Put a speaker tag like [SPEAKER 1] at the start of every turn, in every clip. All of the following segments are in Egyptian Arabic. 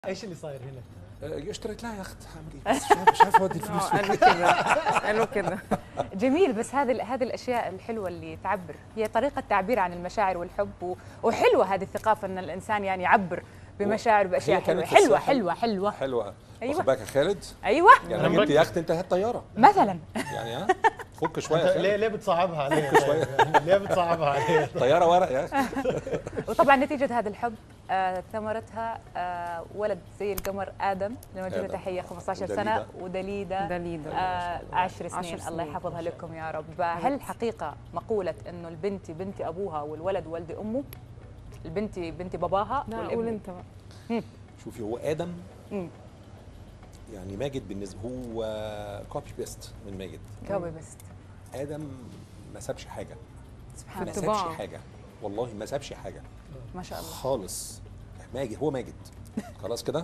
[SPEAKER 1] ايش اللي صاير هنا؟
[SPEAKER 2] آه، اشتريت لها يخت هعمل ايه بس مش عارف مش عارف اودي الفلوس فين.
[SPEAKER 3] قالوا كده قالوا كده
[SPEAKER 4] جميل بس هذه هذه الاشياء الحلوه اللي تعبر هي طريقه تعبير عن المشاعر والحب و- وحلوه هذه الثقافه ان الانسان يعني يعبر بمشاعر باشياء
[SPEAKER 2] هي
[SPEAKER 4] حلوه
[SPEAKER 2] كانت في
[SPEAKER 4] حلوه
[SPEAKER 2] الساحل.
[SPEAKER 4] حلوه حلوه
[SPEAKER 2] حلوه
[SPEAKER 4] أيوة.
[SPEAKER 2] واخد بالك يا خالد
[SPEAKER 4] ايوه
[SPEAKER 2] يعني
[SPEAKER 1] أنا
[SPEAKER 2] انا جبت
[SPEAKER 1] مركز.
[SPEAKER 2] يخت انت هات طياره
[SPEAKER 4] مثلا
[SPEAKER 2] يعني ها فك شويه يا
[SPEAKER 1] أنت ليه
[SPEAKER 2] خالد
[SPEAKER 1] ليه بتصعبها علي طيب؟ يعني ليه بتصعبها علي؟
[SPEAKER 2] طياره ورق يا اخي
[SPEAKER 4] وطبعا نتيجه هذا الحب آه ثمرتها آه ولد زي القمر ادم نوجه له
[SPEAKER 2] آدم.
[SPEAKER 4] تحيه 15
[SPEAKER 2] ودليدا.
[SPEAKER 4] سنه ودليدا
[SPEAKER 3] دليدا
[SPEAKER 4] آه عشر سنين,
[SPEAKER 3] عشر
[SPEAKER 4] الله
[SPEAKER 3] سنين.
[SPEAKER 4] يحفظها لكم يا رب هل حقيقة مقولة انه البنت بنت ابوها والولد ولد امه البنت بنت باباها
[SPEAKER 3] لا
[SPEAKER 4] والابن
[SPEAKER 3] قول انت بقى
[SPEAKER 2] شوفي هو ادم
[SPEAKER 4] مم.
[SPEAKER 2] يعني ماجد بالنسبه هو كوبي بيست من ماجد
[SPEAKER 4] كوبي بست
[SPEAKER 2] ادم ما سابش حاجه
[SPEAKER 4] سبحان
[SPEAKER 2] ما
[SPEAKER 4] الله
[SPEAKER 3] الطباع.
[SPEAKER 2] سابش حاجه والله ما سابش حاجه
[SPEAKER 4] ما شاء الله
[SPEAKER 2] خالص ماجد هو ماجد خلاص كده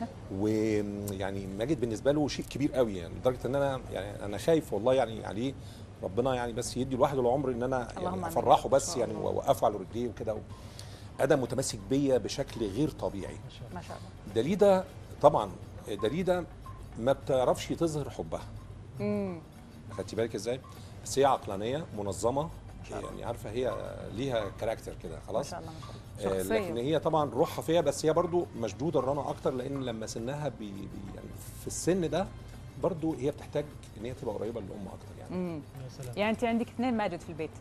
[SPEAKER 2] ويعني ماجد بالنسبه له شيء كبير قوي يعني لدرجه ان انا يعني انا خايف والله يعني عليه ربنا يعني بس يدي الواحد العمر ان انا
[SPEAKER 4] اللهم
[SPEAKER 2] يعني
[SPEAKER 4] آمين.
[SPEAKER 2] افرحه بس
[SPEAKER 3] إن شاء
[SPEAKER 2] يعني
[SPEAKER 3] الله.
[SPEAKER 2] واوقفه على رجليه وكده ادم متمسك بيا بشكل غير طبيعي
[SPEAKER 4] ما شاء الله
[SPEAKER 2] دليدا طبعا دليدا ما بتعرفش تظهر حبها
[SPEAKER 4] امم
[SPEAKER 2] خدتي بالك ازاي بس هي عقلانيه منظمه يعني عارفه هي ليها كاركتر كده
[SPEAKER 4] ما
[SPEAKER 2] خلاص
[SPEAKER 4] شاء الله ما شاء الله
[SPEAKER 2] آه،
[SPEAKER 3] شخصية.
[SPEAKER 2] لكن هي طبعا روحها فيها بس هي برضو مشدوده الرنا اكتر لان لما سنها بي بي يعني في السن ده برضو هي بتحتاج ان هي تبقى قريبه للام اكتر يعني
[SPEAKER 4] امم
[SPEAKER 1] يا سلام
[SPEAKER 4] يعني انت عندك اثنين ماجد في البيت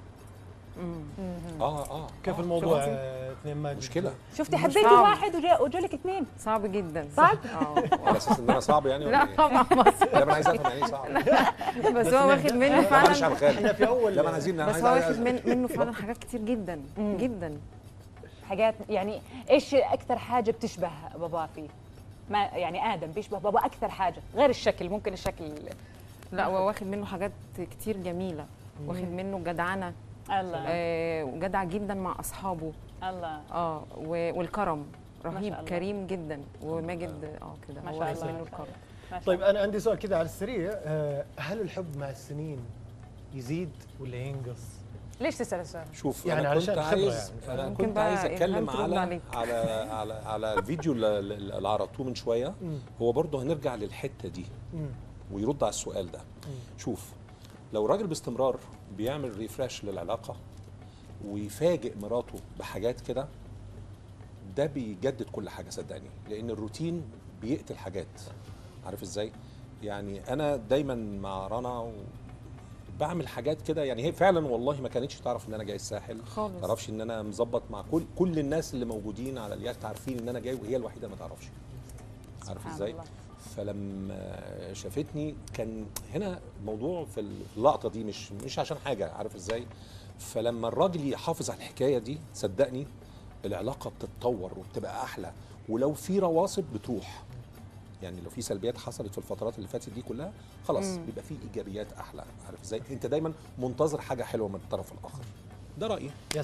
[SPEAKER 3] مم.
[SPEAKER 2] اه اه
[SPEAKER 1] كيف
[SPEAKER 2] آه.
[SPEAKER 1] الموضوع
[SPEAKER 3] شوفي.
[SPEAKER 1] آه، اثنين ماجد
[SPEAKER 2] مشكله
[SPEAKER 4] شفتي
[SPEAKER 3] مش
[SPEAKER 4] حبيتي
[SPEAKER 3] صعب.
[SPEAKER 4] واحد وجا وجالك اثنين
[SPEAKER 3] صعب جدا
[SPEAKER 4] صعب؟
[SPEAKER 3] اه
[SPEAKER 2] على اساس ان انا صعب يعني ولا
[SPEAKER 3] لا
[SPEAKER 2] ايه؟
[SPEAKER 3] طبعا بس
[SPEAKER 2] لا ما انا عايز افهم يعني ايه صعب
[SPEAKER 3] بس هو واخد منه
[SPEAKER 2] لا معلش يا
[SPEAKER 3] فعلا
[SPEAKER 2] عم خالد
[SPEAKER 1] احنا في اول
[SPEAKER 2] لا ما انا عايزين أنا
[SPEAKER 3] بس
[SPEAKER 2] عايز
[SPEAKER 3] هو
[SPEAKER 2] عايز-
[SPEAKER 3] واخد من منه فعلا حاجات كتير جدا
[SPEAKER 4] مم.
[SPEAKER 3] جدا
[SPEAKER 4] حاجات يعني ايش اكثر حاجه بتشبه بابا فيه ما يعني ادم بيشبه بابا اكثر حاجه غير الشكل ممكن الشكل
[SPEAKER 3] لا هو واخد منه حاجات كتير جميله واخد منه جدعنه
[SPEAKER 4] الله
[SPEAKER 3] آه وجدع جدا مع اصحابه
[SPEAKER 4] الله
[SPEAKER 3] اه و- والكرم
[SPEAKER 4] شاء
[SPEAKER 3] رهيب
[SPEAKER 4] الله.
[SPEAKER 3] كريم جدا وماجد اه كده
[SPEAKER 4] ما
[SPEAKER 3] هو
[SPEAKER 4] شاء
[SPEAKER 3] واخد
[SPEAKER 4] الله.
[SPEAKER 3] منه الكرم
[SPEAKER 4] ما شاء
[SPEAKER 1] طيب
[SPEAKER 4] الله.
[SPEAKER 1] انا عندي سؤال كذا على السريع آه، هل الحب مع السنين يزيد ولا ينقص؟
[SPEAKER 4] ليش تسال السؤال
[SPEAKER 2] شوف
[SPEAKER 1] يعني
[SPEAKER 2] انا
[SPEAKER 1] علشان
[SPEAKER 2] كنت
[SPEAKER 1] خبرة
[SPEAKER 2] عايز
[SPEAKER 1] يعني.
[SPEAKER 2] انا
[SPEAKER 3] ممكن
[SPEAKER 2] كنت
[SPEAKER 3] بقى
[SPEAKER 2] عايز
[SPEAKER 3] إلهام
[SPEAKER 2] اتكلم
[SPEAKER 3] ترد
[SPEAKER 2] على
[SPEAKER 3] عليك.
[SPEAKER 2] على على على الفيديو اللي اللي عرضتوه من شويه
[SPEAKER 1] مم.
[SPEAKER 2] هو برضه هنرجع للحته دي
[SPEAKER 1] مم.
[SPEAKER 2] ويرد على السؤال ده شوف لو راجل باستمرار بيعمل ريفرش للعلاقه ويفاجئ مراته بحاجات كده ده بيجدد كل حاجه صدقني لان الروتين بيقتل حاجات عارف ازاي يعني انا دايما مع رنا و... بعمل حاجات كده يعني هي فعلا والله ما كانتش تعرف ان انا جاي الساحل
[SPEAKER 3] خالص.
[SPEAKER 2] ما تعرفش ان انا مظبط مع كل كل الناس اللي موجودين على اليخت عارفين ان انا جاي وهي الوحيده ما تعرفش عارف
[SPEAKER 4] سبحان
[SPEAKER 2] ازاي
[SPEAKER 4] الله.
[SPEAKER 2] فلما شافتني كان هنا موضوع في اللقطه دي مش مش عشان حاجه عارف ازاي فلما الراجل يحافظ على الحكايه دي صدقني العلاقه بتتطور وبتبقى احلى ولو في رواسب بتروح يعني لو في سلبيات حصلت في الفترات اللي فاتت دي كلها خلاص
[SPEAKER 3] مم.
[SPEAKER 2] بيبقى في ايجابيات احلى عارف ازاي انت دايما منتظر حاجه حلوه من الطرف الاخر ده رايي